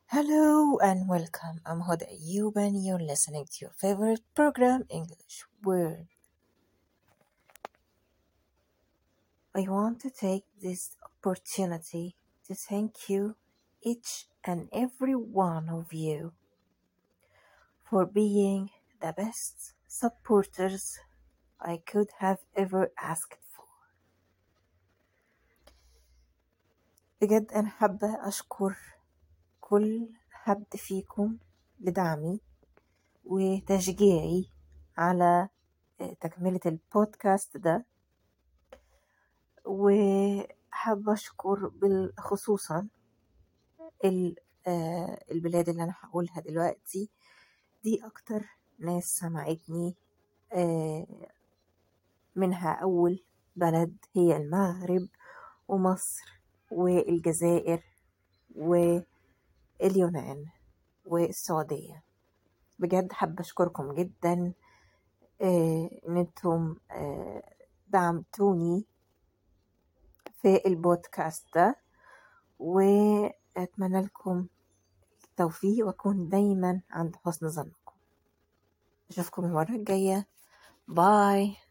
Hello and welcome. I'm Hoda Ayub and you're listening to your favorite program, English Word. I want to take this opportunity to thank you, each and every one of you, for being the best supporters I could have ever asked for. بجد أنا حابة أشكر كل حد فيكم لدعمي وتشجيعي على تكملة البودكاست ده وحابة أشكر بالخصوصا ال- آه، البلاد اللي أنا هقولها دلوقتي دي أكتر ناس سمعتني آه، منها أول بلد هي المغرب ومصر والجزائر واليونان والسعودية بجد حابة أشكركم جدا آه، إن انتم آه، دعمتوني في البودكاست ده وأتمنى لكم التوفيق وأكون دايما عند حسن ظنكم أشوفكم المرة الجاية باي